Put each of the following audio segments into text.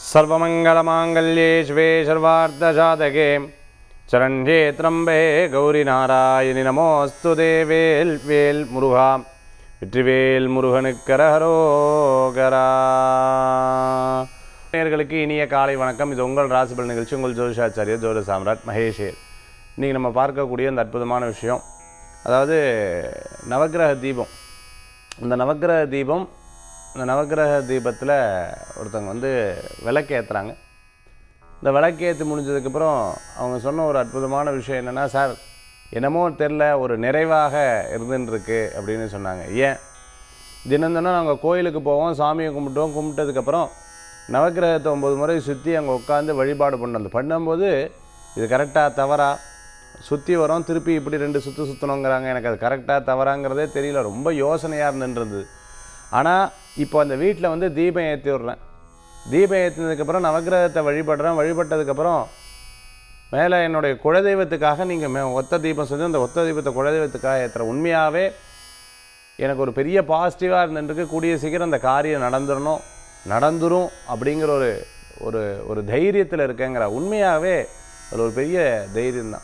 सर्वमङ्गलमाङ्गल्ये शिवे सर्वार्धसाधके चरण्ये त्र्यम्बे கௌரிநாராயணி நமோஸ்து தேவேல் வேல் முருகா வெற்றிவேல் முருகனுக்கரஹரோகரா நேயர்களுக்கு இனிய காலை வணக்கம் இது உங்கள் ராசிபல் நிகழ்ச்சி உங்கள் ஜோதிஷாச்சாரிய ஜோதி சாம்ராட் மகேஷேர் இன்றைக்கி நம்ம பார்க்கக்கூடிய இந்த அற்புதமான விஷயம் அதாவது நவக்கிரக தீபம் இந்த நவக்கிரக தீபம் இந்த நவக்கிரக தீபத்தில் ஒருத்தவங்க வந்து விளக்கு ஏற்றுறாங்க இந்த விளக்கு ஏற்றி முடிஞ்சதுக்கப்புறம் அவங்க சொன்ன ஒரு அற்புதமான விஷயம் என்னென்னா சார் என்னமோ தெரில ஒரு நிறைவாக இருந்துருக்கு அப்படின்னு சொன்னாங்க ஏன் தினம் தினம் நாங்கள் கோயிலுக்கு போவோம் சாமியை கும்பிட்டோம் கும்பிட்டதுக்கப்புறம் நவக்கிரகத்தை ஒம்பது முறை சுற்றி அங்கே உட்காந்து வழிபாடு பண்ணது பண்ணும்போது இது கரெக்டாக தவறா சுற்றி வரோம் திருப்பி இப்படி ரெண்டு சுற்று சுற்றணுங்கிறாங்க எனக்கு அது கரெக்டாக தவறாங்கிறதே தெரியல ரொம்ப யோசனையாக இருந்துருந்தது ஆனால் இப்போ அந்த வீட்டில் வந்து தீபம் ஏற்றி விட்றேன் தீபம் ஏற்றினதுக்கப்புறம் நவக்கிரகத்தை வழிபடுறேன் வழிபட்டதுக்கப்புறம் மேலே என்னுடைய குலதெய்வத்துக்காக நீங்கள் மே ஒத்த தீபம் செஞ்சு அந்த ஒத்த தீபத்தை குலதெய்வத்துக்காக ஏற்றுறேன் உண்மையாகவே எனக்கு ஒரு பெரிய பாசிட்டிவாக இருந்துருக்கு கூடிய சீக்கிரம் அந்த காரியம் நடந்துடணும் நடந்துரும் அப்படிங்கிற ஒரு ஒரு ஒரு தைரியத்தில் இருக்கேங்கிற உண்மையாகவே அதில் ஒரு பெரிய தைரியம்தான்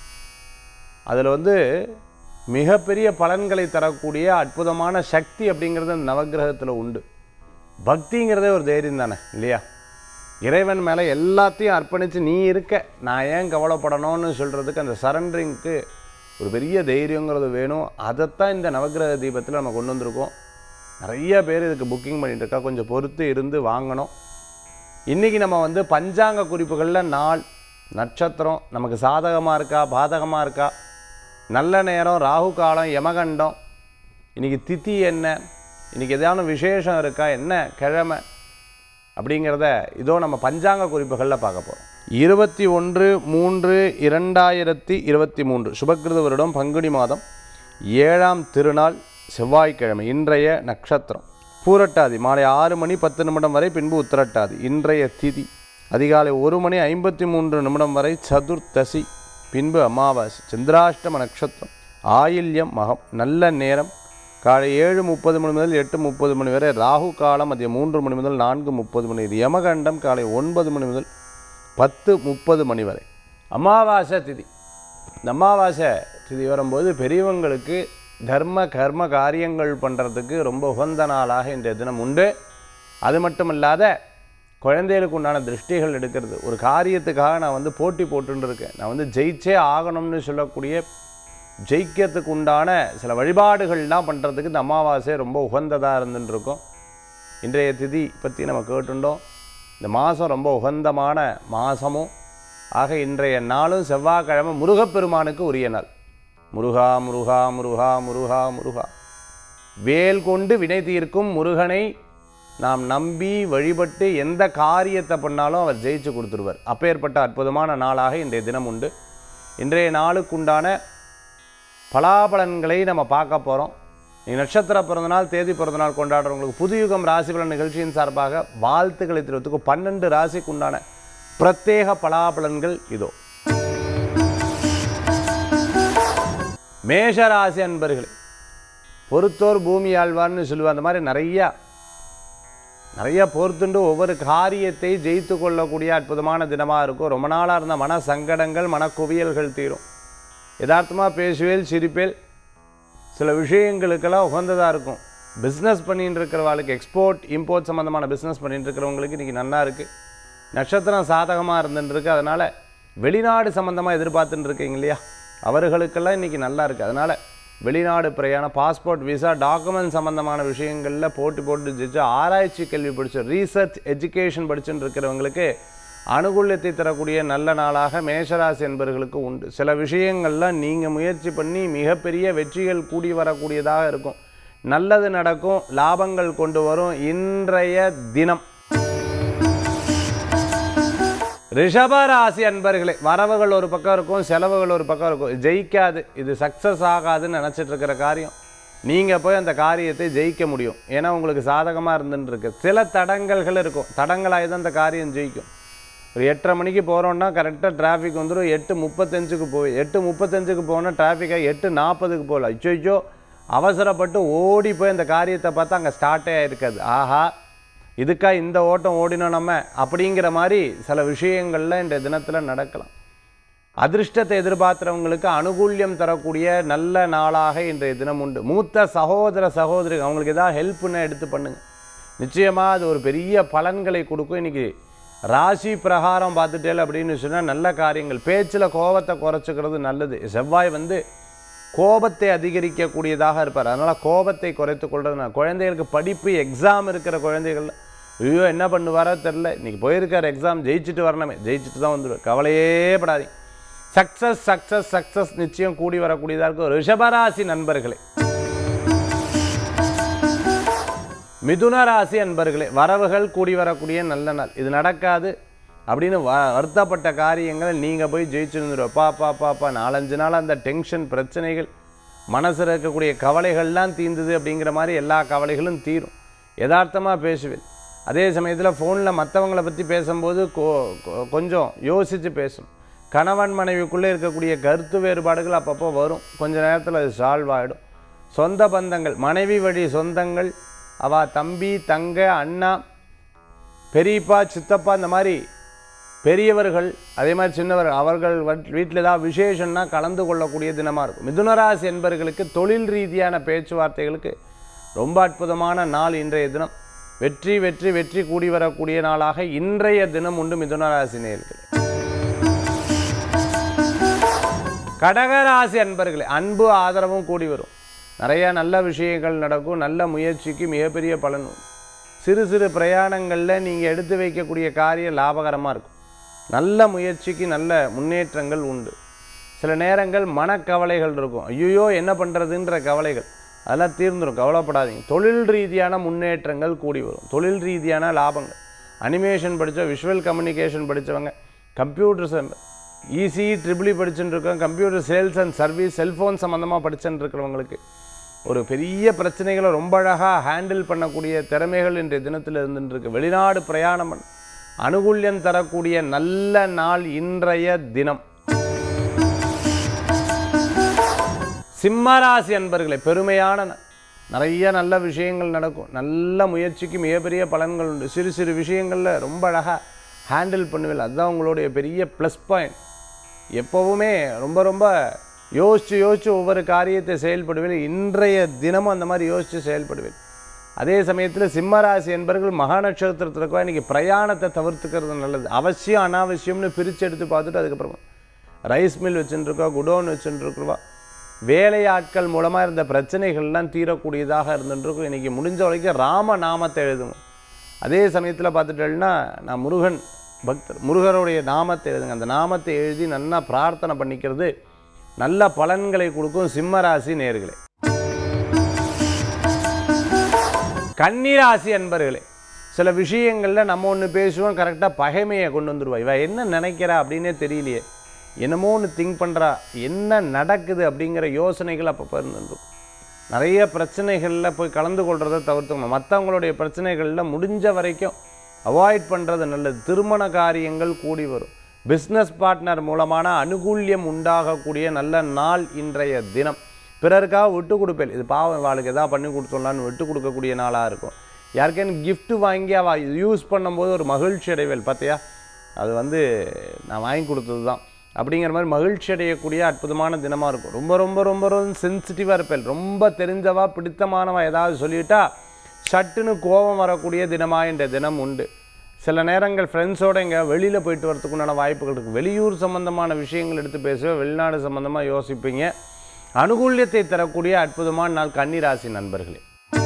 அதில் வந்து மிகப்பெரிய பலன்களை தரக்கூடிய அற்புதமான சக்தி அப்படிங்கிறது அந்த நவக்கிரகத்தில் உண்டு பக்திங்கிறதே ஒரு தைரியம் தானே இல்லையா இறைவன் மேலே எல்லாத்தையும் அர்ப்பணித்து நீ இருக்க நான் ஏன் கவலைப்படணும்னு சொல்கிறதுக்கு அந்த சரண்டரிங்க்கு ஒரு பெரிய தைரியங்கிறது வேணும் அதைத்தான் இந்த நவக்கிரக தீபத்தில் நம்ம கொண்டு வந்திருக்கோம் நிறைய பேர் இதுக்கு புக்கிங் பண்ணிட்டு இருக்கா கொஞ்சம் பொறுத்து இருந்து வாங்கணும் இன்றைக்கி நம்ம வந்து பஞ்சாங்க குறிப்புகளில் நாள் நட்சத்திரம் நமக்கு சாதகமாக இருக்கா பாதகமாக இருக்கா நல்ல நேரம் ராகு காலம் யமகண்டம் இன்றைக்கி திதி என்ன இன்றைக்கி எதான விசேஷம் இருக்கா என்ன கிழமை அப்படிங்கிறத இதோ நம்ம பஞ்சாங்க குறிப்புகளில் பார்க்க போகிறோம் இருபத்தி ஒன்று மூன்று இரண்டாயிரத்தி இருபத்தி மூன்று சுபக்கிருத வருடம் பங்குனி மாதம் ஏழாம் திருநாள் செவ்வாய்க்கிழமை இன்றைய நட்சத்திரம் பூரட்டாதி மாலை ஆறு மணி பத்து நிமிடம் வரை பின்பு உத்திரட்டாதி இன்றைய திதி அதிகாலை ஒரு மணி ஐம்பத்தி மூன்று நிமிடம் வரை சதுர்த்தசி பின்பு அமாவாசை சந்திராஷ்டம நட்சத்திரம் ஆயில்யம் மகம் நல்ல நேரம் காலை ஏழு முப்பது மணி முதல் எட்டு முப்பது மணி வரை ராகு காலம் மதியம் மூன்று மணி முதல் நான்கு முப்பது மணி இது யமகண்டம் காலை ஒன்பது மணி முதல் பத்து முப்பது மணி வரை அமாவாசை திதி இந்த அமாவாசை திதி வரும்போது பெரியவங்களுக்கு தர்ம கர்ம காரியங்கள் பண்ணுறதுக்கு ரொம்ப உகந்த நாளாக இன்றைய தினம் உண்டு அது மட்டும் இல்லாத குழந்தைகளுக்கு உண்டான திருஷ்டிகள் எடுக்கிறது ஒரு காரியத்துக்காக நான் வந்து போட்டி போட்டுன்னு இருக்கேன் நான் வந்து ஜெயிச்சே ஆகணும்னு சொல்லக்கூடிய ஜெயிக்கிறதுக்கு உண்டான சில வழிபாடுகள்லாம் பண்ணுறதுக்கு இந்த அமாவாசை ரொம்ப உகந்ததாக இருந்துட்டு இருக்கும் இன்றைய திதி பற்றி நம்ம கேட்டுட்டோம் இந்த மாதம் ரொம்ப உகந்தமான மாதமும் ஆக இன்றைய நாளும் செவ்வாய்க்கிழமை முருகப்பெருமானுக்கு உரிய நாள் முருகா முருகா முருகா முருகா முருகா வேல் கொண்டு வினை தீர்க்கும் முருகனை நாம் நம்பி வழிபட்டு எந்த காரியத்தை பண்ணாலும் அவர் ஜெயிச்சு கொடுத்துருவார் அப்பேற்பட்ட அற்புதமான நாளாக இன்றைய தினம் உண்டு இன்றைய நாளுக்குண்டான பலாபலன்களை நம்ம பார்க்க போகிறோம் நீங்கள் நட்சத்திர பிறந்தநாள் தேதி பிறந்தநாள் கொண்டாடுறவங்களுக்கு புதுயுகம் ராசி பலன் நிகழ்ச்சியின் சார்பாக வாழ்த்துக்களை தெரிவித்துக்கு பன்னெண்டு ராசிக்கு உண்டான பிரத்யேக பலாபலன்கள் இதோ மேஷ ராசி அன்பர்களே பொறுத்தோர் பூமி ஆழ்வார்னு சொல்லுவார் அந்த மாதிரி நிறையா நிறைய பொறுத்துண்டு ஒவ்வொரு காரியத்தை ஜெயித்து கொள்ளக்கூடிய அற்புதமான தினமாக இருக்கும் ரொம்ப நாளாக இருந்த மன சங்கடங்கள் மனக்குவியல்கள் தீரும் யதார்த்தமாக பேசுவேல் சிரிப்பேல் சில விஷயங்களுக்கெல்லாம் உகந்ததாக இருக்கும் பிஸ்னஸ் பண்ணிட்டு இருக்கிறவங்களுக்கு எக்ஸ்போர்ட் இம்போர்ட் சம்மந்தமான பிஸ்னஸ் பண்ணிட்டு இருக்கிறவங்களுக்கு இன்றைக்கி நல்லா இருக்குது நட்சத்திரம் சாதகமாக இருந்துருக்கு அதனால் வெளிநாடு சம்மந்தமாக எதிர்பார்த்துட்டு இருக்கீங்க இல்லையா அவர்களுக்கெல்லாம் இன்றைக்கி நல்லா இருக்குது அதனால் வெளிநாடு பிரயாணம் பாஸ்போர்ட் விசா டாக்குமெண்ட் சம்மந்தமான விஷயங்களில் போட்டி போட்டு ஜெயிச்சு ஆராய்ச்சி கல்வி படிச்சு ரீசர்ச் எஜுகேஷன் படிச்சுட்டு இருக்கிறவங்களுக்கு அனுகூல்யத்தை தரக்கூடிய நல்ல நாளாக மேஷராசி என்பவர்களுக்கு உண்டு சில விஷயங்கள்லாம் நீங்கள் முயற்சி பண்ணி மிகப்பெரிய வெற்றிகள் கூடி வரக்கூடியதாக இருக்கும் நல்லது நடக்கும் லாபங்கள் கொண்டு வரும் இன்றைய தினம் ரிஷபராசி அன்பர்களே வரவுகள் ஒரு பக்கம் இருக்கும் செலவுகள் ஒரு பக்கம் இருக்கும் ஜெயிக்காது இது சக்ஸஸ் ஆகாதுன்னு நினச்சிட்டு இருக்கிற காரியம் நீங்கள் போய் அந்த காரியத்தை ஜெயிக்க முடியும் ஏன்னா உங்களுக்கு சாதகமாக இருந்துன்னு இருக்கு சில தடங்கல்கள் இருக்கும் தடங்களாகி தான் அந்த காரியம் ஜெயிக்கும் ஒரு எட்டரை மணிக்கு போகிறோன்னா கரெக்டாக டிராஃபிக் வந்துடும் எட்டு முப்பத்தஞ்சுக்கு போய் எட்டு முப்பத்தஞ்சுக்கு போனால் டிராஃபிக்காக எட்டு நாற்பதுக்கு போகல அச்சோ அவசரப்பட்டு ஓடி போய் அந்த காரியத்தை பார்த்தா அங்கே ஸ்டார்ட்டே ஆயிருக்காது ஆஹா இதுக்கா இந்த ஓட்டம் ஓடினோம் நம்ம அப்படிங்கிற மாதிரி சில விஷயங்கள்ல இந்த தினத்தில் நடக்கலாம் அதிர்ஷ்டத்தை எதிர்பார்க்குறவங்களுக்கு அனுகூல்யம் தரக்கூடிய நல்ல நாளாக இன்றைய தினம் உண்டு மூத்த சகோதர சகோதரி அவங்களுக்கு ஏதாவது ஹெல்ப்னு எடுத்து பண்ணுங்க நிச்சயமாக அது ஒரு பெரிய பலன்களை கொடுக்கும் இன்னைக்கு ராசி பிரகாரம் பார்த்துட்டேல் அப்படின்னு சொன்னால் நல்ல காரியங்கள் பேச்சில் கோபத்தை குறைச்சிக்கிறது நல்லது செவ்வாய் வந்து கோபத்தை அதிகரிக்கக்கூடியதாக இருப்பார் அதனால் கோபத்தை குறைத்து கொள்றது நான் குழந்தைகளுக்கு படிப்பு எக்ஸாம் இருக்கிற குழந்தைகள் ஐயோ என்ன பண்ணுவாரோ தெரில இன்னைக்கு போயிருக்கார் எக்ஸாம் ஜெயிச்சுட்டு வரணுமே ஜெயிச்சுட்டு தான் வந்துடுவார் கவலையே படாதீங்க சக்ஸஸ் சக்ஸஸ் சக்ஸஸ் நிச்சயம் கூடி வரக்கூடியதாக இருக்கும் ரிஷபராசி நண்பர்களே மிதுன ராசி அன்பர்களே வரவுகள் கூடி வரக்கூடிய நல்ல நாள் இது நடக்காது அப்படின்னு வ வருத்தப்பட்ட காரியங்களை நீங்கள் போய் ஜெயிச்சுருந்துருவோம் பா பா பா பா நாலஞ்சு நாள் அந்த டென்ஷன் பிரச்சனைகள் மனசில் இருக்கக்கூடிய கவலைகள்லாம் தீர்ந்தது அப்படிங்கிற மாதிரி எல்லா கவலைகளும் தீரும் யதார்த்தமாக பேசுவேன் அதே சமயத்தில் ஃபோனில் மற்றவங்கள பற்றி பேசும்போது கொ- கொ- கொஞ்சம் யோசித்து பேசணும் கணவன் மனைவிக்குள்ளே இருக்கக்கூடிய கருத்து வேறுபாடுகள் அப்பப்போ வரும் கொஞ்ச நேரத்தில் அது சால்வ் ஆகிடும் சொந்த பந்தங்கள் மனைவி வழி சொந்தங்கள் அவ தம்பி தங்க அண்ணா பெரியப்பா சித்தப்பா இந்த மாதிரி பெரியவர்கள் அதே மாதிரி சின்னவர் அவர்கள் வீட்டில் ஏதாவது விசேஷம்னா கலந்து கொள்ளக்கூடிய தினமாக இருக்கும் மிதுனராசி என்பவர்களுக்கு தொழில் ரீதியான பேச்சுவார்த்தைகளுக்கு ரொம்ப அற்புதமான நாள் இன்றைய தினம் வெற்றி வெற்றி வெற்றி கூடி வரக்கூடிய நாளாக இன்றைய தினம் உண்டு மிதுனராசி நேயர்களே கடகராசி அன்பர்களே அன்பு ஆதரவும் கூடி வரும் நிறைய நல்ல விஷயங்கள் நடக்கும் நல்ல முயற்சிக்கு மிகப்பெரிய பலன் உண்டு சிறு சிறு பிரயாணங்களில் நீங்கள் எடுத்து வைக்கக்கூடிய காரியம் லாபகரமாக இருக்கும் நல்ல முயற்சிக்கு நல்ல முன்னேற்றங்கள் உண்டு சில நேரங்கள் மனக்கவலைகள் இருக்கும் ஐயோ என்ன பண்ணுறதுன்ற கவலைகள் அதெல்லாம் தீர்ந்துடும் கவலைப்படாதீங்க தொழில் ரீதியான முன்னேற்றங்கள் கூடி வரும் தொழில் ரீதியான லாபங்கள் அனிமேஷன் படித்த விஷுவல் கம்யூனிகேஷன் படித்தவங்க கம்ப்யூட்டர் ஈஸி ட்ரிபிளி படிச்சுட்டு இருக்கோம் computer sales and service cellphone சம்மந்தமாக படிச்சுட்டு இருக்கிறவங்களுக்கு ஒரு பெரிய பிரச்சனைகளை ரொம்ப அழகாக ஹேண்டில் பண்ணக்கூடிய திறமைகள் இன்றைய தினத்தில் இருந்துட்டு இருக்கு வெளிநாடு பிரயாணம் பண்ண அனுகூல்யம் தரக்கூடிய நல்ல நாள் இன்றைய தினம் சிம்மராசி அன்பர்களே பெருமையான ந- நிறைய நல்ல விஷயங்கள் நடக்கும் நல்ல முயற்சிக்கு மிகப்பெரிய பலன்கள் உண்டு சிறு சிறு விஷயங்களில் ரொம்ப அழகாக ஹேண்டில் பண்ணுவீங்க அதுதான் உங்களுடைய பெரிய ப்ளஸ் பாயிண்ட் எப்போவுமே ரொம்ப ரொம்ப யோசித்து யோசித்து ஒவ்வொரு காரியத்தை செயல்படுவேன் இன்றைய தினமும் அந்த மாதிரி யோசித்து செயல்படுவேன் அதே சமயத்தில் சிம்மராசி என்பர்கள் மகா நட்சத்திரத்தில் இருக்கா இன்றைக்கி பிரயாணத்தை தவிர்த்துக்கிறது நல்லது அவசியம் அனாவசியம்னு பிரித்து எடுத்து பார்த்துட்டு அதுக்கப்புறமா ரைஸ் மில் வச்சுட்டுருக்கா குடோன் வச்சுட்டுருக்குவா வேலையாட்கள் மூலமாக இருந்த பிரச்சனைகள்லாம் தீரக்கூடியதாக இருந்துட்டுருக்கும் இன்றைக்கி முடிஞ்ச வரைக்கும் ராம நாமத்தை எழுதுங்க அதே சமயத்தில் பார்த்துட்டேன்னா நான் முருகன் பக்தர் முருகருடைய நாமத்தை எழுதுங்க அந்த நாமத்தை எழுதி நல்லா பிரார்த்தனை பண்ணிக்கிறது நல்ல பலன்களை கொடுக்கும் சிம்மராசி நேர்களே கன்னிராசி அன்பர்களே சில விஷயங்களில் நம்ம ஒன்று பேசுவோம் கரெக்டாக பகைமையை கொண்டு வந்துருவா இவ என்ன நினைக்கிறா அப்படின்னே தெரியலையே என்னமோ ஒன்று திங்க் பண்ணுறா என்ன நடக்குது அப்படிங்கிற யோசனைகள் அப்பப்போ இருந்துருக்கும் நிறைய பிரச்சனைகளில் போய் கலந்து கொள்றதை தவிர்த்துக்கணும் மற்றவங்களுடைய பிரச்சனைகளில் முடிஞ்ச வரைக்கும் அவாய்ட் பண்ணுறது நல்லது திருமண காரியங்கள் கூடி வரும் பிஸ்னஸ் பார்ட்னர் மூலமான அனுகூல்யம் உண்டாகக்கூடிய நல்ல நாள் இன்றைய தினம் பிறருக்காக விட்டு கொடுப்பேன் இது பாவம் வாளுக்கு எதாவது பண்ணி கொடுத்துடலான்னு விட்டு கொடுக்கக்கூடிய நாளாக இருக்கும் யாருக்கேன்னு gift வாங்கி அவள் யூஸ் பண்ணும்போது ஒரு மகிழ்ச்சி அடைவேல் பார்த்தியா அது வந்து நான் வாங்கி கொடுத்தது தான் அப்படிங்கிற மாதிரி மகிழ்ச்சி அடையக்கூடிய அற்புதமான தினமாக இருக்கும் ரொம்ப ரொம்ப ரொம்ப ரொம்ப சென்சிட்டிவாக இருப்பேன் ரொம்ப தெரிஞ்சவா பிடித்தமானவா ஏதாவது சொல்லிட்டா சட்டுன்னு கோபம் வரக்கூடிய தினமாக இந்த தினம் உண்டு சில நேரங்கள் ஃப்ரெண்ட்ஸோட இங்கே வெளியில் போயிட்டு வரதுக்கு உண்டான வாய்ப்புகள் இருக்குது வெளியூர் சம்மந்தமான விஷயங்கள் எடுத்து பேசுவேன் வெளிநாடு சம்மந்தமாக யோசிப்பீங்க அனுகூல்யத்தை தரக்கூடிய அற்புதமான நாள் கன்னிராசி நண்பர்களே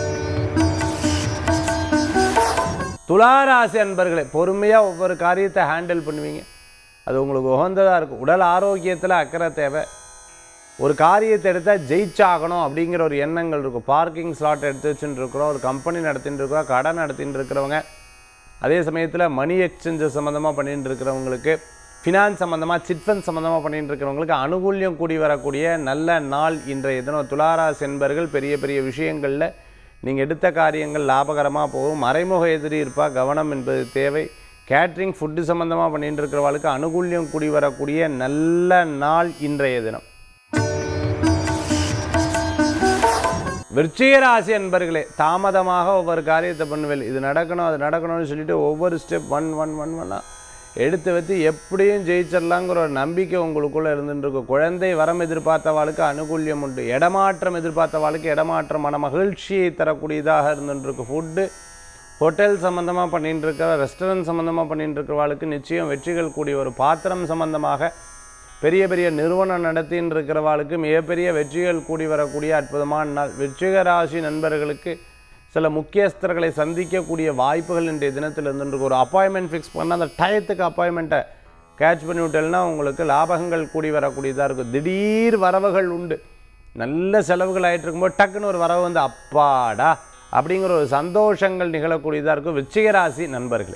துளாராசி அன்பர்களே பொறுமையாக ஒவ்வொரு காரியத்தை ஹேண்டில் பண்ணுவீங்க அது உங்களுக்கு உகந்ததாக இருக்கும் உடல் ஆரோக்கியத்தில் அக்கறை தேவை ஒரு காரியத்தை எடுத்தால் ஜெயிச்சாகணும் அப்படிங்கிற ஒரு எண்ணங்கள் இருக்கும் பார்க்கிங் ஸ்லாட் எடுத்து வச்சுட்டு இருக்கிறோம் ஒரு கம்பெனி நடத்திட்டு இருக்கிறோம் கடை நடத்திட்டு இருக்கிறவங்க அதே சமயத்தில் மணி எக்ஸ்சேஞ்சஸ் சம்மந்தமாக பண்ணிட்டு இருக்கிறவங்களுக்கு ஃபினான்ஸ் சம்மந்தமாக சிட்ஃபண்ட் சம்மந்தமாக பண்ணிட்டு இருக்கிறவங்களுக்கு அனுகூல்யம் கூடி வரக்கூடிய நல்ல நாள் இன்றைய தினம் துளாராசி என்பர்கள் பெரிய பெரிய விஷயங்களில் நீங்கள் எடுத்த காரியங்கள் லாபகரமாக போகும் மறைமுக எதிரி இருப்பா கவனம் என்பது தேவை கேட்ரிங் ஃபுட்டு சம்மந்தமாக பண்ணிட்டு இருக்கிறவங்களுக்கு அனுகூல்யம் கூடி வரக்கூடிய நல்ல நாள் இன்றைய தினம் விருச்சிக ராசி அன்பர்களே தாமதமாக ஒவ்வொரு காரியத்தை பண்ணுவேன் இது நடக்கணும் அது நடக்கணும்னு சொல்லிட்டு ஒவ்வொரு ஸ்டெப் ஒன் ஒன் ஒன் ஒன்னா எடுத்து வச்சு எப்படியும் ஜெயிச்சிடலாங்கிற ஒரு நம்பிக்கை உங்களுக்குள்ளே இருந்துட்டு இருக்கும் குழந்தை வரம் எதிர்பார்த்தவாளுக்கு அனுகூல்யம் உண்டு இடமாற்றம் எதிர்பார்த்தவாளுக்கு இடமாற்றம் மன மகிழ்ச்சியை தரக்கூடியதாக இருந்துட்டு இருக்கு ஃபுட்டு ஹோட்டல் சம்மந்தமாக பண்ணிட்டு இருக்கிற ரெஸ்டாரண்ட் சம்மந்தமாக பண்ணிட்டு இருக்கிறவாளுக்கு நிச்சயம் வெற்றிகள் கூடிய ஒரு பாத்திரம் சம்மந்தமாக பெரிய பெரிய நிறுவனம் நடத்தின்னு இருக்கிறவாளுக்கு மிகப்பெரிய வெற்றிகள் கூடி வரக்கூடிய அற்புதமான நாள் விருச்சிக ராசி நண்பர்களுக்கு சில முக்கியஸ்தர்களை சந்திக்கக்கூடிய வாய்ப்புகள் இன்றைய தினத்தில் இருந்துருக்கு ஒரு அப்பாயின்மெண்ட் ஃபிக்ஸ் பண்ண அந்த டயத்துக்கு அப்பாயின்மெண்ட்டை கேட்ச் பண்ணி விட்டேன்னா உங்களுக்கு லாபகங்கள் கூடி வரக்கூடியதாக இருக்கும் திடீர் வரவுகள் உண்டு நல்ல செலவுகள் ஆகிட்டு இருக்கும்போது டக்குன்னு ஒரு வரவு வந்து அப்பாடா அப்படிங்கிற ஒரு சந்தோஷங்கள் நிகழக்கூடியதாக இருக்கும் விருச்சிக ராசி நண்பர்களே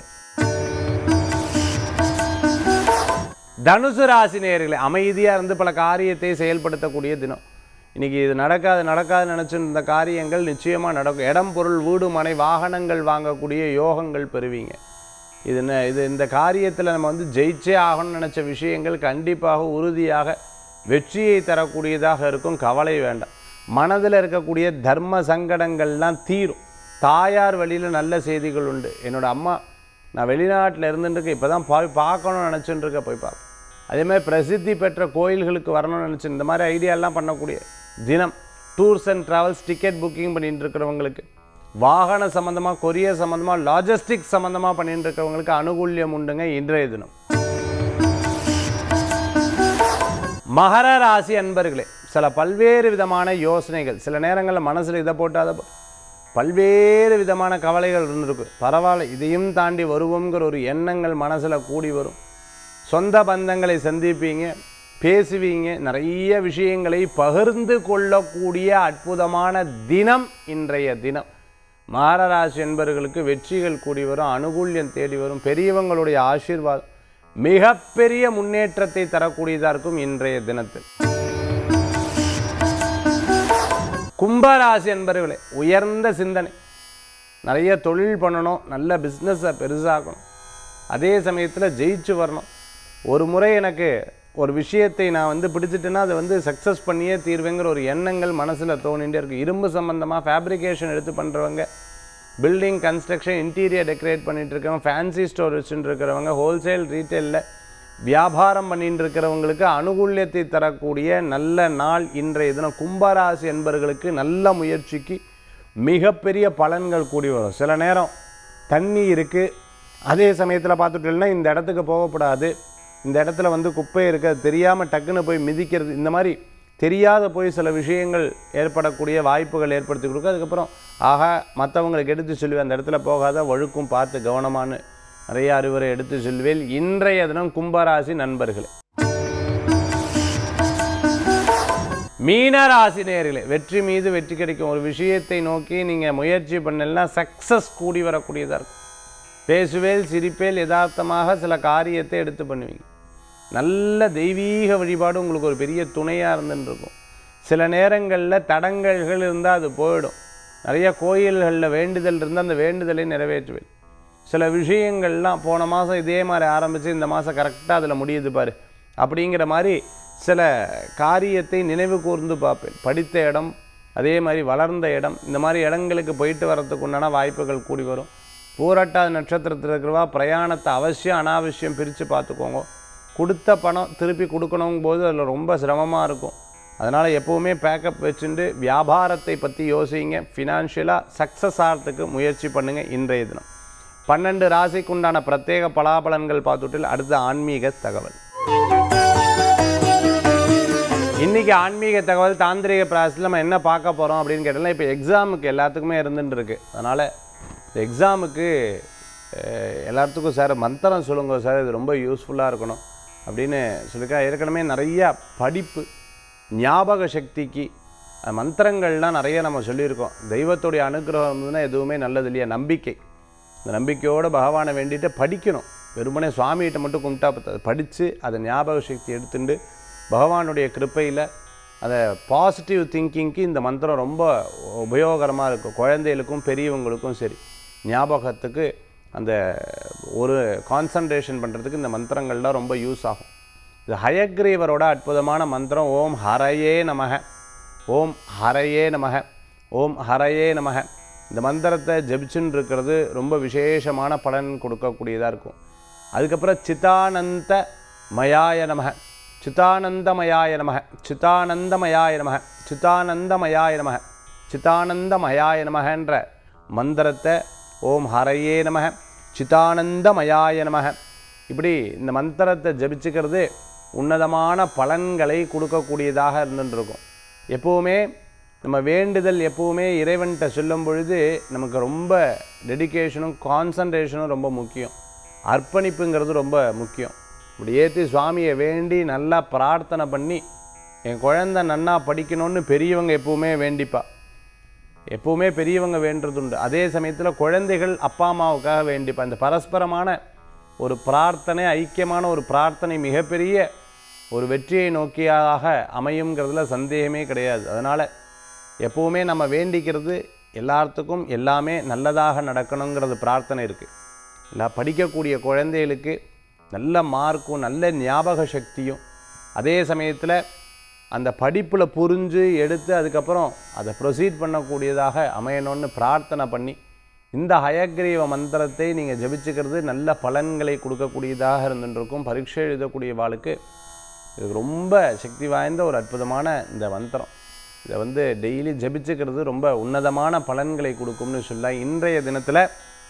தனுசு ராசி நேயர்களே அமைதியாக இருந்து பல காரியத்தை செயல்படுத்தக்கூடிய தினம் இன்னைக்கு இது நடக்காது நடக்காது நினச்சிருந்த இந்த காரியங்கள் நிச்சயமாக நடக்கும் இடம் பொருள் வீடு மனை வாகனங்கள் வாங்கக்கூடிய யோகங்கள் பெறுவீங்க இது என்ன இது இந்த காரியத்தில் நம்ம வந்து ஜெயிச்சே ஆகணும்னு நினச்ச விஷயங்கள் கண்டிப்பாக உறுதியாக வெற்றியை தரக்கூடியதாக இருக்கும் கவலை வேண்டாம் மனதில் இருக்கக்கூடிய தர்ம சங்கடங்கள்லாம் தீரும் தாயார் வழியில் நல்ல செய்திகள் உண்டு என்னோட அம்மா நான் வெளிநாட்டில் இருந்துட்டு இப்போ தான் போய் பார்க்கணும்னு நினச்சிட்டு இருக்க போய் பார்ப்பேன் அதே மாதிரி பிரசித்தி பெற்ற கோயில்களுக்கு வரணும்னு நினச்சி இந்த மாதிரி ஐடியாலாம் பண்ணக்கூடிய தினம் tours and travels ticket booking பண்ணிட்டு இருக்கிறவங்களுக்கு வாகன சம்மந்தமாக கொரியர் சம்மந்தமாக லாஜிஸ்டிக் சம்மந்தமாக பண்ணிட்டு இருக்கிறவங்களுக்கு அனுகூல்யம் உண்டுங்க இன்றைய தினம் மகர ராசி அன்பர்களே சில பல்வேறு விதமான யோசனைகள் சில நேரங்களில் மனசில் இதை போட்டு அதை போ- பல்வேறு விதமான கவலைகள் இருந்திருக்கு பரவாயில்ல இதையும் தாண்டி வருவோங்கிற ஒரு எண்ணங்கள் மனசில் கூடி வரும் சொந்த பந்தங்களை சந்திப்பீங்க பேசுவீங்க நிறைய விஷயங்களை பகிர்ந்து கொள்ளக்கூடிய அற்புதமான தினம் இன்றைய தினம் மாரராசி என்பவர்களுக்கு வெற்றிகள் கூடி வரும் அனுகூல்யம் தேடி வரும் பெரியவங்களுடைய ஆசீர்வாதம் மிகப்பெரிய முன்னேற்றத்தை தரக்கூடியதாக இருக்கும் இன்றைய தினத்தில் கும்பராசி என்பவர்களே உயர்ந்த சிந்தனை நிறைய தொழில் பண்ணணும் நல்ல பிஸ்னஸை பெருசாக்கணும் அதே சமயத்தில் ஜெயிச்சு வரணும் ஒரு முறை எனக்கு ஒரு விஷயத்தை நான் வந்து பிடிச்சிட்டேன்னா அதை வந்து சக்ஸஸ் பண்ணியே தீர்வேங்கிற ஒரு எண்ணங்கள் மனசில் தோணிகிட்டே இருக்குது இரும்பு சம்மந்தமாக ஃபேப்ரிகேஷன் எடுத்து பண்ணுறவங்க பில்டிங் கன்ஸ்ட்ரக்ஷன் இன்டீரியர் டெக்கரேட் பண்ணிட்டு இருக்கவங்க ஃபேன்சி ஸ்டோர் வச்சுட்டு இருக்கிறவங்க ஹோல்சேல் ரீட்டெயிலில் வியாபாரம் பண்ணிட்டு இருக்கிறவங்களுக்கு அனுகூல்யத்தை தரக்கூடிய நல்ல நாள் இன்றைய தினம் கும்பராசி என்பவர்களுக்கு நல்ல முயற்சிக்கு மிகப்பெரிய பலன்கள் கூடி வரும் சில நேரம் தண்ணி இருக்குது அதே சமயத்தில் பார்த்துட்டோம்னா இந்த இடத்துக்கு போகக்கூடாது இந்த இடத்துல வந்து குப்பை இருக்குது அது தெரியாமல் டக்குன்னு போய் மிதிக்கிறது இந்த மாதிரி தெரியாத போய் சில விஷயங்கள் ஏற்படக்கூடிய வாய்ப்புகள் ஏற்படுத்தி கொடுக்கும் அதுக்கப்புறம் ஆகா மற்றவங்களுக்கு எடுத்து சொல்லுவேன் அந்த இடத்துல போகாத வழுக்கும் பார்த்து கவனமானு நிறைய அறிவுரை எடுத்து சொல்வேன் இன்றைய தினம் கும்பராசி நண்பர்களே மீனராசி நேயர்களே வெற்றி மீது வெற்றி கிடைக்கும் ஒரு விஷயத்தை நோக்கி நீங்கள் முயற்சி பண்ணலன்னா சக்ஸஸ் கூடி வரக்கூடியதாக இருக்கும் பேசுவேல் சிரிப்பேல் யதார்த்தமாக சில காரியத்தை எடுத்து பண்ணுவீங்க நல்ல தெய்வீக வழிபாடு உங்களுக்கு ஒரு பெரிய துணையாக இருந்துன்னு இருக்கும் சில நேரங்களில் தடங்கல்கள் இருந்தால் அது போயிடும் நிறைய கோயில்களில் வேண்டுதல் இருந்தால் அந்த வேண்டுதலை நிறைவேற்றுவேன் சில விஷயங்கள்லாம் போன மாதம் இதே மாதிரி ஆரம்பித்து இந்த மாதம் கரெக்டாக அதில் முடியுது பாரு அப்படிங்கிற மாதிரி சில காரியத்தை நினைவு கூர்ந்து பார்ப்பேன் படித்த இடம் அதே மாதிரி வளர்ந்த இடம் இந்த மாதிரி இடங்களுக்கு போயிட்டு வரதுக்கு உண்டான வாய்ப்புகள் கூடி வரும் பூரட்டாதி நட்சத்திரத்தில் இருக்கிறவா பிரயாணத்தை அவசியம் அனாவசியம் பிரித்து பார்த்துக்கோங்க கொடுத்த பணம் திருப்பி கொடுக்கணும் போது அதில் ரொம்ப சிரமமாக இருக்கும் அதனால் எப்போவுமே பேக்கப் வச்சுட்டு வியாபாரத்தை பற்றி யோசிங்க ஃபினான்ஷியலாக சக்ஸஸ் ஆகிறதுக்கு முயற்சி பண்ணுங்கள் இன்றைய தினம் பன்னெண்டு ராசிக்கு உண்டான பிரத்யேக பலாபலன்கள் பார்த்துட்டு அடுத்த ஆன்மீக தகவல் இன்னைக்கு ஆன்மீக தகவல் தாந்திரிக பிராசத்தில் நம்ம என்ன பார்க்க போகிறோம் அப்படின்னு கேட்டோம்னா இப்போ எக்ஸாமுக்கு எல்லாத்துக்குமே இருந்துட்டு இருக்கு அதனால் இந்த எக்ஸாமுக்கு அஹ், எல்லாத்துக்கும் சார் மந்திரம் சொல்லுங்க சார் இது ரொம்ப யூஸ்ஃபுல்லாக இருக்கணும் அப்படின்னு சொல்லியிருக்கா ஏற்கனவே நிறையா படிப்பு ஞாபக சக்திக்கு அஹ், மந்திரங்கள்லாம் நிறைய நம்ம சொல்லியிருக்கோம் தெய்வத்துடைய அனுகிரகம் இருந்ததுன்னா எதுவுமே நல்லது இல்லையா நம்பிக்கை இந்த நம்பிக்கையோடு பகவானை வேண்டிட்டு படிக்கணும் வெறுமனே சுவாமிகிட்ட மட்டும் கும்பிட்டா பத்தாது படித்து அதை ஞாபக சக்தி எடுத்துட்டு பகவானுடைய கிருப்பையில் அதை பாசிட்டிவ் திங்கிங்க்கு இந்த மந்திரம் ரொம்ப உபயோகரமாக இருக்கும் குழந்தைகளுக்கும் பெரியவங்களுக்கும் சரி ஞாபகத்துக்கு அந்த ஒரு கான்சன்ட்ரேஷன் பண்ணுறதுக்கு இந்த மந்திரங்கள்லாம் ரொம்ப யூஸ் ஆகும் இது ஹயக்ரீவரோட அற்புதமான மந்திரம் ஓம் ஹரையே நமக ஓம் ஹரையே நமக ஓம் ஹரையே நமக இந்த மந்திரத்தை ஜபிச்சுன்னு இருக்கிறது ரொம்ப விசேஷமான பலன் கொடுக்கக்கூடியதாக இருக்கும் அதுக்கப்புறம் சித்தானந்த மயாய நமக சித்தானந்தமயாய நமக சித்தானந்தமயாய நமக சித்தானந்தமயாய நமக சித்தானந்தமயாய நமகன்ற மந்திரத்தை ஓம் ஹரையே நமக சித்தானந்தமயாய நமக இப்படி இந்த மந்திரத்தை ஜபிச்சுக்கிறது உன்னதமான பலன்களை கொடுக்கக்கூடியதாக இருந்துருக்கும் எப்போவுமே நம்ம வேண்டுதல் எப்போவுமே இறைவன்கிட்ட சொல்லும் பொழுது நமக்கு ரொம்ப டெடிகேஷனும் கான்சன்ட்ரேஷனும் ரொம்ப முக்கியம் அர்ப்பணிப்புங்கிறது ரொம்ப முக்கியம் இப்படி ஏற்றி சுவாமியை வேண்டி நல்லா பிரார்த்தனை பண்ணி என் குழந்தை நன்னா படிக்கணும்னு பெரியவங்க எப்பவுமே வேண்டிப்பா எப்பவுமே பெரியவங்க வேண்டுறது உண்டு அதே சமயத்தில் குழந்தைகள் அப்பா அம்மாவுக்காக வேண்டிப்பா இந்த பரஸ்பரமான ஒரு பிரார்த்தனை ஐக்கியமான ஒரு பிரார்த்தனை மிகப்பெரிய ஒரு வெற்றியை நோக்கியாக அமையுங்கிறதுல சந்தேகமே கிடையாது அதனால் எப்போவுமே நம்ம வேண்டிக்கிறது எல்லாத்துக்கும் எல்லாமே நல்லதாக நடக்கணுங்கிறது பிரார்த்தனை இருக்குது எல்லா படிக்கக்கூடிய குழந்தைகளுக்கு நல்ல மார்க்கும் நல்ல ஞாபக சக்தியும் அதே சமயத்தில் அந்த படிப்பில் புரிஞ்சு எடுத்து அதுக்கப்புறம் அதை ப்ரொசீட் பண்ணக்கூடியதாக அமையணும்னு பிரார்த்தனை பண்ணி இந்த ஹயக்ரீவ மந்திரத்தை நீங்கள் ஜபிச்சுக்கிறது நல்ல பலன்களை கொடுக்கக்கூடியதாக இருந்துருக்கும் பரீட்சை எழுதக்கூடிய வாளுக்கு இது ரொம்ப சக்தி வாய்ந்த ஒரு அற்புதமான இந்த மந்திரம் இதை வந்து டெய்லி ஜபிச்சுக்கிறது ரொம்ப உன்னதமான பலன்களை கொடுக்கும்னு சொல்ல இன்றைய தினத்தில்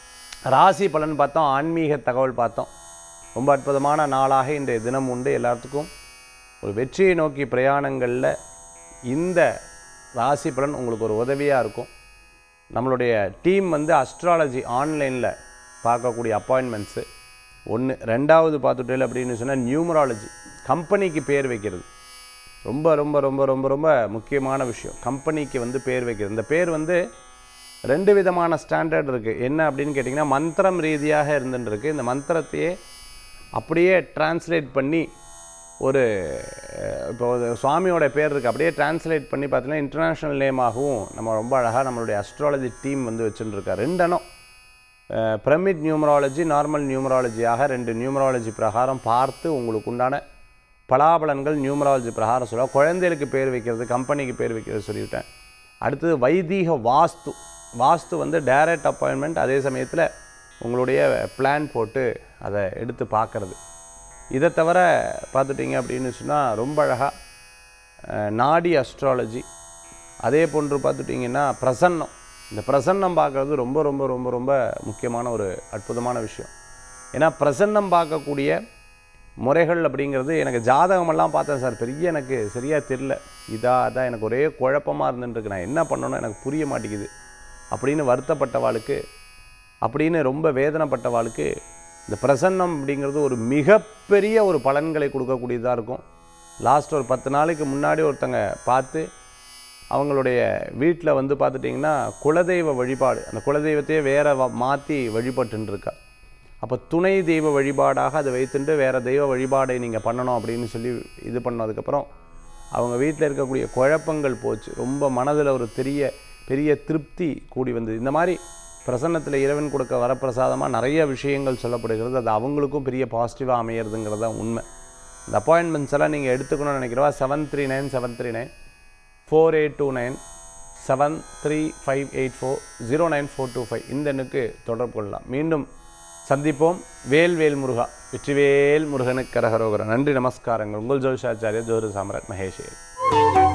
ராசி பலன் பார்த்தோம் ஆன்மீக தகவல் பார்த்தோம் ரொம்ப அற்புதமான நாளாக இன்றைய தினம் உண்டு எல்லாத்துக்கும் ஒரு வெற்றியை நோக்கி பிரயாணங்களில் இந்த ராசி பலன் உங்களுக்கு ஒரு உதவியாக இருக்கும் நம்மளுடைய டீம் வந்து அஸ்ட்ராலஜி ஆன்லைனில் பார்க்கக்கூடிய அப்பாயின்மெண்ட்ஸு ஒன்று ரெண்டாவது பார்த்துட்டேன் அப்படின்னு சொன்னால் நியூமராலஜி கம்பெனிக்கு பேர் வைக்கிறது ரொம்ப ரொம்ப ரொம்ப ரொம்ப ரொம்ப முக்கியமான விஷயம் கம்பெனிக்கு வந்து பேர் வைக்கிறது இந்த பேர் வந்து ரெண்டு விதமான ஸ்டாண்டர்ட் இருக்குது என்ன அப்படின்னு கேட்டிங்கன்னா மந்திரம் ரீதியாக இருந்துருக்கு இந்த மந்திரத்தையே அப்படியே டிரான்ஸ்லேட் பண்ணி ஒரு அஹ், இப்போ ஒரு சுவாமியோட பேர் இருக்குது அப்படியே டிரான்ஸ்லேட் பண்ணி பார்த்தீங்கன்னா இன்டர்நேஷ்னல் நேமாகவும் நம்ம ரொம்ப அழகாக நம்மளுடைய அஸ்ட்ராலஜி டீம் வந்து வச்சுட்டுருக்கா ரெண்டனும் பிரமிட் நியூமராலஜி நார்மல் நியூமராலஜியாக ரெண்டு நியூமராலஜி பிரகாரம் பார்த்து உங்களுக்கு உண்டான பலாபலன்கள் நியூமராலஜி பிரகாரம் சொல்ல குழந்தைகளுக்கு பேர் வைக்கிறது கம்பெனிக்கு பேர் வைக்கிறது சொல்லிவிட்டேன் அடுத்தது வைதீக வாஸ்து வாஸ்து வந்து டைரக்ட் அப்பாயின்மெண்ட் அதே சமயத்தில் உங்களுடைய பிளான் போட்டு அதை எடுத்து பார்க்கறது இதை தவிர பார்த்துட்டிங்க அப்படின்னு சொன்னால் ரொம்ப அழகாக நாடி அஸ்ட்ராலஜி அதே போன்று பார்த்துட்டிங்கன்னா பிரசன்னம் இந்த பிரசன்னம் பார்க்குறது ரொம்ப ரொம்ப ரொம்ப ரொம்ப முக்கியமான ஒரு அற்புதமான விஷயம் ஏன்னா பிரசன்னம் பார்க்கக்கூடிய முறைகள் அப்படிங்கிறது எனக்கு ஜாதகமெல்லாம் பார்த்தேன் சார் பெரிய எனக்கு சரியாக தெரில இதா அதான் எனக்கு ஒரே குழப்பமாக இருந்துட்டுருக்கு நான் என்ன பண்ணணும் எனக்கு புரிய மாட்டேங்குது அப்படின்னு வருத்தப்பட்டவாளுக்கு அப்படின்னு ரொம்ப வேதனைப்பட்டவாளுக்கு இந்த பிரசன்னம் அப்படிங்கிறது ஒரு மிகப்பெரிய ஒரு பலன்களை கொடுக்கக்கூடியதாக இருக்கும் லாஸ்ட் ஒரு பத்து நாளைக்கு முன்னாடி ஒருத்தங்க பார்த்து அவங்களுடைய வீட்டில் வந்து பார்த்துட்டிங்கன்னா குலதெய்வ வழிபாடு அந்த குலதெய்வத்தையே வேற வ- மாற்றி வழிபட்டுன்னு இருக்கா அப்போ துணை தெய்வ வழிபாடாக அதை வைத்துட்டு வேறு தெய்வ வழிபாடை நீங்கள் பண்ணணும் அப்படின்னு சொல்லி இது பண்ணதுக்கப்புறம் அவங்க வீட்டில் இருக்கக்கூடிய குழப்பங்கள் போச்சு ரொம்ப மனதில் ஒரு பெரிய பெரிய திருப்தி கூடி வந்தது இந்த மாதிரி பிரசன்னத்தில் இறைவன் கொடுக்க வரப்பிரசாதமாக நிறைய விஷயங்கள் சொல்லப்படுகிறது அது அவங்களுக்கும் பெரிய பாசிட்டிவாக அமையிறதுங்கிறது தான் உண்மை இந்த அப்பாயின்மெண்ட்ஸ் எல்லாம் நீங்கள் எடுத்துக்கணும்னு நினைக்கிறவா seven three nine seven three nine four eight two nine seven three five eight four zero nine four two five இந்த எண்ணுக்கு தொடர்பு கொள்ளலாம் மீண்டும் சந்திப்போம் வேல் வேல் முருகா வெற்றிவேல் முருகனுக்கு கரகரோகர நன்றி நமஸ்காரங்கள் உங்கள் ஜோஷாச்சாரிய ஜோரு சாம்ராட் மகேஷ்